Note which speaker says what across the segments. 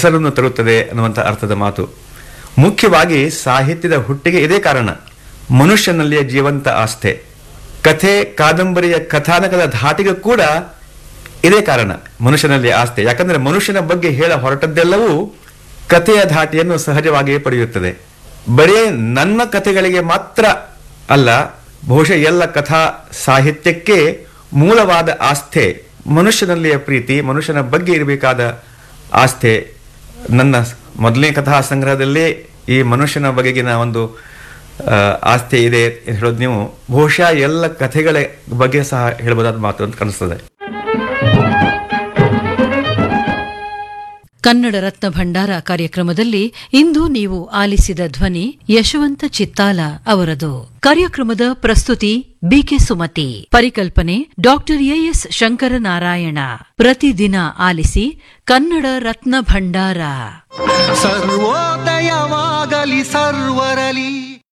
Speaker 1: ಹೆಸರನ್ನು ತರುತ್ತದೆ ಅನ್ನುವಂಥ ಅರ್ಥದ ಮಾತು ಮುಖ್ಯವಾಗಿ ಸಾಹಿತ್ಯದ ಹುಟ್ಟಿಗೆ ಇದೇ ಕಾರಣ ಮನುಷ್ಯನಲ್ಲಿಯ ಜೀವಂತ ಆಸ್ಥೆ ಕಥೆ ಕಾದಂಬರಿಯ ಕಥಾನಕದ ಧಾಟಿಗೆ ಕೂಡ ಇದೇ ಕಾರಣ ಮನುಷ್ಯನಲ್ಲಿ ಆಸ್ತೆ ಯಾಕಂದ್ರೆ ಮನುಷ್ಯನ ಬಗ್ಗೆ ಹೇಳ ಹೊರಟದ್ದೆಲ್ಲವೂ ಕಥೆಯ ಧಾಟಿಯನ್ನು ಸಹಜವಾಗಿಯೇ ಪಡೆಯುತ್ತದೆ ಬರೀ ನನ್ನ ಕಥೆಗಳಿಗೆ ಮಾತ್ರ ಅಲ್ಲ ಬಹುಶಃ ಎಲ್ಲ ಕಥಾ ಸಾಹಿತ್ಯಕ್ಕೆ ಮೂಲವಾದ ಆಸ್ಥೆ ಮನುಷ್ಯನಲ್ಲಿಯ ಪ್ರೀತಿ ಮನುಷ್ಯನ ಬಗ್ಗೆ ಇರಬೇಕಾದ ಆಸ್ಥೆ ನನ್ನ ಮೊದಲನೇ ಕಥಾ ಸಂಗ್ರಹದಲ್ಲೇ ಈ ಮನುಷ್ಯನ ಬಗೆಗಿನ ಒಂದು ಆ, ಆಸ್ಥೆ ಇದೆ ಅಂತ ಹೇಳೋದು ನೀವು ಬಹುಶಃ ಎಲ್ಲ ಕಥೆಗಳ ಬಗ್ಗೆ ಸಹ ಹೇಳ್ಬೋದಾದ ಮಾತು ಅಂತ ಕಾಣಿಸ್ತದೆ
Speaker 2: ಕನ್ನಡ ರತ್ನ ಭಂಡಾರ ಕಾರ್ಯಕ್ರಮದಲ್ಲಿ ಇಂದು ನೀವು ಆಲಿಸಿದ ಧ್ವನಿ ಯಶವಂತ ಚಿತ್ತಾಲ ಅವರದು ಕಾರ್ಯಕ್ರಮದ ಪ್ರಸ್ತುತಿ ಬಿಕೆ ಸುಮತಿ ಪರಿಕಲ್ಪನೆ ಡಾಕ್ಟರ್ ಎಎಸ್ ಶಂಕರನಾರಾಯಣ ಪ್ರತಿದಿನ ಆಲಿಸಿ ಕನ್ನಡ ರತ್ನ ಭಂಡಾರ
Speaker 3: ಸರ್ವೋದಯವಾಗಲಿ ಸರ್ವರಲಿ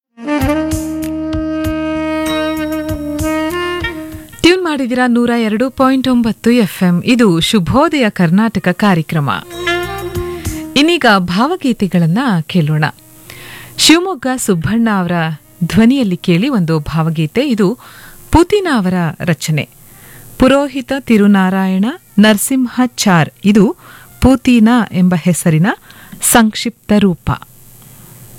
Speaker 4: ಟ್ಯೂನ್ ಮಾಡಿದಿರ ನೂರ ಎರಡು ಪಾಯಿಂಟ್ ಒಂಬತ್ತು ಎಫ್ಎಂ ಇದು ಶುಭೋದಯ ಕರ್ನಾಟಕ ಕಾರ್ಯಕ್ರಮ ಇನ್ನೀಗ ಭಾವಗೀತೆಗಳನ್ನ ಕೇಳೋಣ ಶಿವಮೊಗ್ಗ ಸುಬ್ಬಣ್ಣ ಅವರ ಧ್ವನಿಯಲ್ಲಿ ಕೇಳಿ ಒಂದು ಭಾವಗೀತೆ ಇದು ಪುತಿನ ಅವರ ರಚನೆ ಪುರೋಹಿತ ತಿರುನಾರಾಯಣ ನರಸಿಂಹಾಚಾರ್ ಇದು ಪೂತಿನ ಎಂಬ ಹೆಸರಿನ ಸಂಕ್ಷಿಪ್ತ ರೂಪ